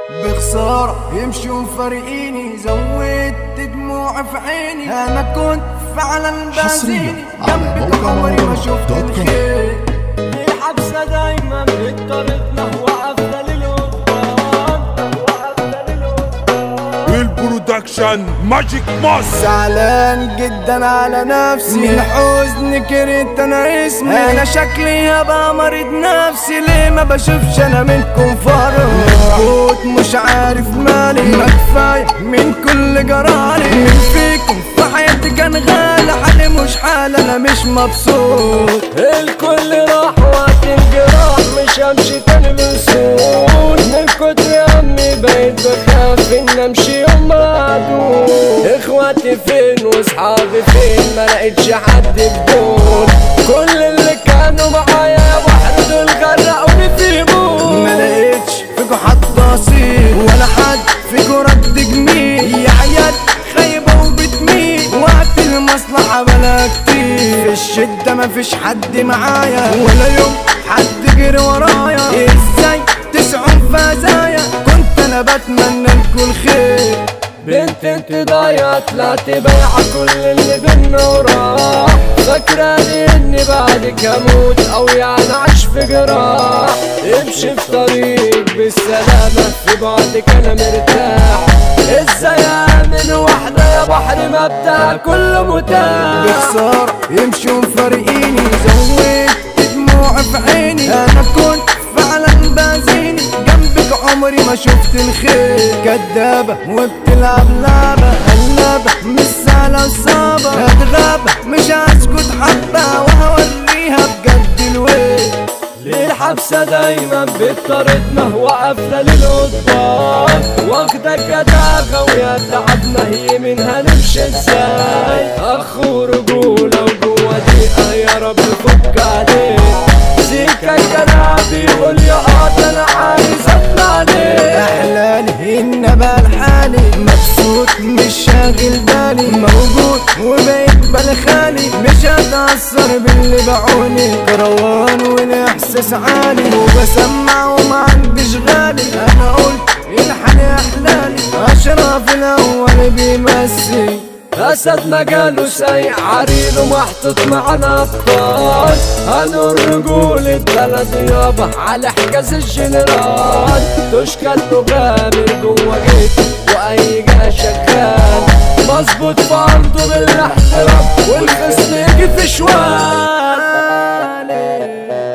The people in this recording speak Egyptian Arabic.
بخسارة يمشوا مفارقيني زودت دموع في عيني انا كنت فعلا بازيني حصرياً على جنبك موقع عمري ما مهرجانات شفت دوت كوم. الخير الحبسة دايما بالطريق نحو أفضل الأوقات نحو أفضل الأوقات البرودكشن ماجيك ماس زعلان جدا على نفسي من حزن كرهت انا اسمي انا شكلي هبقى مريض نفسي ليه ما بشوفش انا منكم فرق مبسوط مش عارف مالي ما كفايه من كل جرالي مين فيكم في حياتي كان غالي حالي مش حال انا مش مبسوط الكل راح وقت الجراح مش همشي تاني من سور من كتر همي بقيت بخاف ان امشي يوم معدود اخواتي فين واصحابي فين ما لقيتش حد بدون كل اللي كانوا معايا بحر دول غرقوني في موت ما لقيتش فيكو حد اصيل ولا حد فيكو رد جميل يا عيال خايبة وبتميل وقت المصلحة بلا كتير في الشدة مفيش حد معايا ولا يوم حد جري ورايا ازاي تسعوا فزايا كنت انا بتمنى لكم الخير بنت انت ضايعة طلعت بايعة كل اللي بينا وراح فاكراني اني بعدك هموت او يعني عايش في جراح امشي في طريق بالسلامة في بعدك انا مرتاح ازاي امن واحدة يا بحر مبدأ كله متاح بخسارة يمشوا مفارقيني زودت دموع في عيني انا كنت فعلا بازيني جنبك عمري ما شفت الخير كدابة وبتلعب لعبة قلابة مش سهلة وصعبة هتغابة مش هسكت حبة وهوريها بجد الويل ليه الحبسة دايما بتطاردنا وقافلة للقدام واخدة كداغة ويا تعبنا هي منها نمشي ازاي اخ ورجولة وجوا دقيقة يا رب فك عليك سيكا الكلام بيقول يا قاضي انا عايز اطلع عليك احلالي ان بقى لحالي مبسوط مش شاغل بالي موجود وبقيت بالي خالي مش هتأثر باللي باعوني كروان والاحساس عالي وبسمع وما عنديش غالي انا قلت الحن يا احلالي اشرف الاول بيمثل اسد مجاله سايق عريض ومحطوط معانا ابطال هنور رجول البلد يابا على حجاز الجنرال تشكل مغامر جوا جيت واي جا شغال مظبوط في ارضه بالاحترام والخصم يجي في شوال